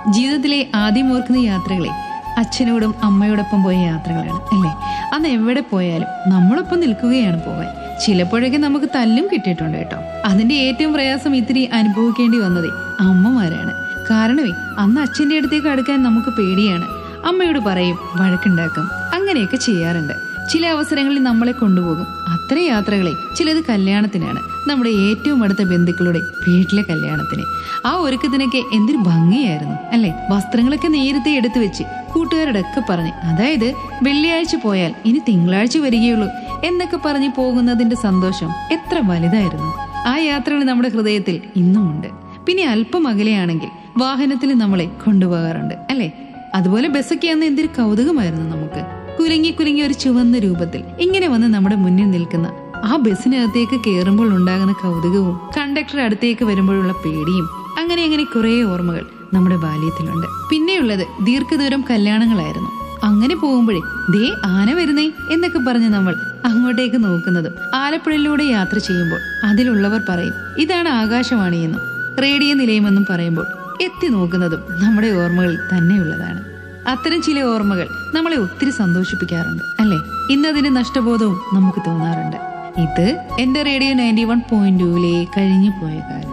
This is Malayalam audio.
ജീവിതത്തിലെ ആദ്യം ഓർക്കുന്ന യാത്രകളെ അച്ഛനോടും അമ്മയോടൊപ്പം പോയ യാത്രകളാണ് അല്ലേ അന്ന് എവിടെ പോയാലും നമ്മളൊപ്പം നിൽക്കുകയാണ് പോകാൻ ചിലപ്പോഴൊക്കെ നമുക്ക് തല്ലും കിട്ടിയിട്ടുണ്ട് കേട്ടോ അതിന്റെ ഏറ്റവും പ്രയാസം ഇത്തിരി അനുഭവിക്കേണ്ടി വന്നതേ അമ്മമാരാണ് കാരണമേ അന്ന് അച്ഛന്റെ അടുത്തേക്ക് അടുക്കാൻ നമുക്ക് പേടിയാണ് അമ്മയോട് പറയും വഴക്കുണ്ടാക്കും അങ്ങനെയൊക്കെ ചെയ്യാറുണ്ട് ചില അവസരങ്ങളിൽ നമ്മളെ കൊണ്ടുപോകും അത്ര യാത്രകളെ ചിലത് കല്യാണത്തിനാണ് നമ്മുടെ ഏറ്റവും അടുത്ത ബന്ധുക്കളുടെ വീട്ടിലെ കല്യാണത്തിന് ആ ഒരുക്കത്തിനൊക്കെ എന്തൊരു ഭംഗിയായിരുന്നു അല്ലെ വസ്ത്രങ്ങളൊക്കെ നേരത്തെ എടുത്തു വെച്ച് കൂട്ടുകാരോടൊക്കെ പറഞ്ഞ് അതായത് വെള്ളിയാഴ്ച പോയാൽ ഇനി തിങ്കളാഴ്ച വരികയുള്ളൂ എന്നൊക്കെ പറഞ്ഞ് പോകുന്നതിന്റെ സന്തോഷം എത്ര വലുതായിരുന്നു ആ യാത്രകൾ നമ്മുടെ ഹൃദയത്തിൽ ഇന്നുമുണ്ട് പിന്നെ അല്പം അകലെയാണെങ്കിൽ വാഹനത്തിൽ നമ്മളെ കൊണ്ടുപോകാറുണ്ട് അല്ലെ അതുപോലെ ബസ്സൊക്കെ അന്ന് എന്തൊരു കൗതുകമായിരുന്നു നമുക്ക് കുലുങ്ങി കുലുങ്ങി ഒരു ചുവന്ന രൂപത്തിൽ ഇങ്ങനെ വന്ന് നമ്മുടെ മുന്നിൽ നിൽക്കുന്ന ആ ബസ്സിനകത്തേക്ക് കയറുമ്പോൾ ഉണ്ടാകുന്ന കൗതുകവും കണ്ടക്ടർ അടുത്തേക്ക് വരുമ്പോഴുള്ള പേടിയും അങ്ങനെ അങ്ങനെ കുറെ ഓർമ്മകൾ നമ്മുടെ ബാല്യത്തിലുണ്ട് പിന്നെയുള്ളത് ദീർഘദൂരം കല്യാണങ്ങളായിരുന്നു അങ്ങനെ പോകുമ്പോഴേ ദേ ആന വരുന്നേ എന്നൊക്കെ പറഞ്ഞ് നമ്മൾ അങ്ങോട്ടേക്ക് നോക്കുന്നതും ആലപ്പുഴയിലൂടെ യാത്ര ചെയ്യുമ്പോൾ അതിലുള്ളവർ പറയും ഇതാണ് ആകാശവാണി എന്നും റേഡിയോ നിലയമെന്നും പറയുമ്പോൾ എത്തി നോക്കുന്നതും നമ്മുടെ ഓർമ്മകളിൽ തന്നെയുള്ളതാണ് അത്തരം ചില ഓർമ്മകൾ നമ്മളെ ഒത്തിരി സന്തോഷിപ്പിക്കാറുണ്ട് അല്ലെ ഇന്നതിന്റെ നഷ്ടബോധവും നമുക്ക് തോന്നാറുണ്ട് ഇത് എന്റെ റേഡിയോ നയൻറ്റി വൺ പോയിന്റ് ടൂവിലെ കഴിഞ്ഞു പോയ കാലം